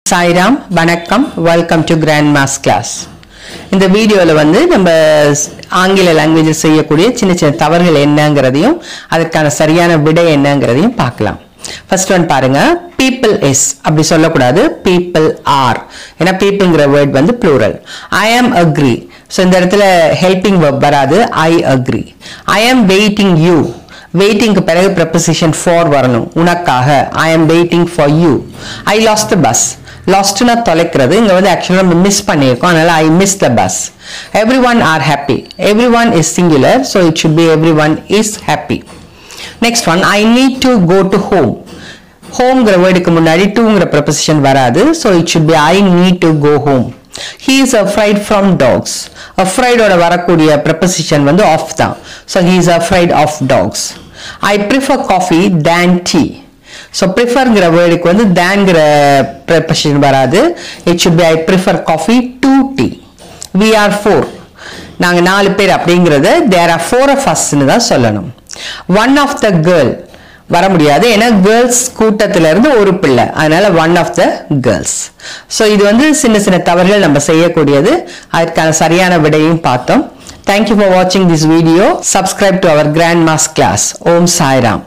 சாய்ராம் வணக்கம் welcome to grand mass class இந்த வீடியோவில் வந்து நம்ம ஸ்- ஆங்கில லாங்குவேஜ் செய்யக்கூடிய சின்ன சின்ன தவறுகள் என்னங்கிறதையும் அதற்கான சரியான விடை என்னங்கிறதையும் பார்க்கலாம் ஃபர்ஸ்ட் ஒன் பாருங்க பீப்புள் இஸ் அப்படி சொல்லக்கூடாது பீப்புள் ஆர் ஏன்னா பீப்புள்ங்கிற வேர்ட் வந்து ப்ளூரல் ஐ ஆம் அக்ரி ஸோ இந்த இடத்துல ஹெல்பிங் verb வராது I agree I am waiting you வெயிட்டிங்க்கு பிறகு ப்ரெப்பசிஷன் ஃபார் வரணும் உனக்காக I am waiting for you I lost the bus லாஸ்ட்னா தொலைக்கிறது இங்க வந்து ஆக்சுவலாக நம்ம மிஸ் பண்ணியிருக்கோம் அதனால I miss the bus everyone are happy everyone is singular so it should be everyone is happy next one I need to go to home ஹோம்ங்கிற வேர்டுக்கு முன்னாடி டூங்கிற ப்ரப்பசிஷன் வராது so it should be I need to go home he is afraid from dogs அஃப்ரைடோட வரக்கூடிய preposition வந்து of தான் so he is afraid of dogs I prefer coffee than tea so ப்ரிஃபர்ங்கிற வேர்டுக்கு வந்து தேன்கிற ப்ரப்பசிஷன் வராது it should be I prefer coffee to tea we are four நாங்கள் நாலு பேர் அப்படிங்கிறத தேர் ஆர் ஃபோர் ஆஃப் அஸ்ன்னு தான் சொல்லணும் ஒன் ஆஃப் த கேர்ள் வர முடியாது ஏன்னா கேர்ள்ஸ் கூட்டத்துல இருந்து ஒரு பிள்ளை அதனால one of the girls so இது வந்து சின்ன சின்ன தவறுகள் நம்ம செய்யக்கூடியது அதற்கான சரியான விடையும் பார்த்தோம் தேங்க்யூ ஃபார் வாட்சிங் this video subscribe to our grand mass class Om Sairam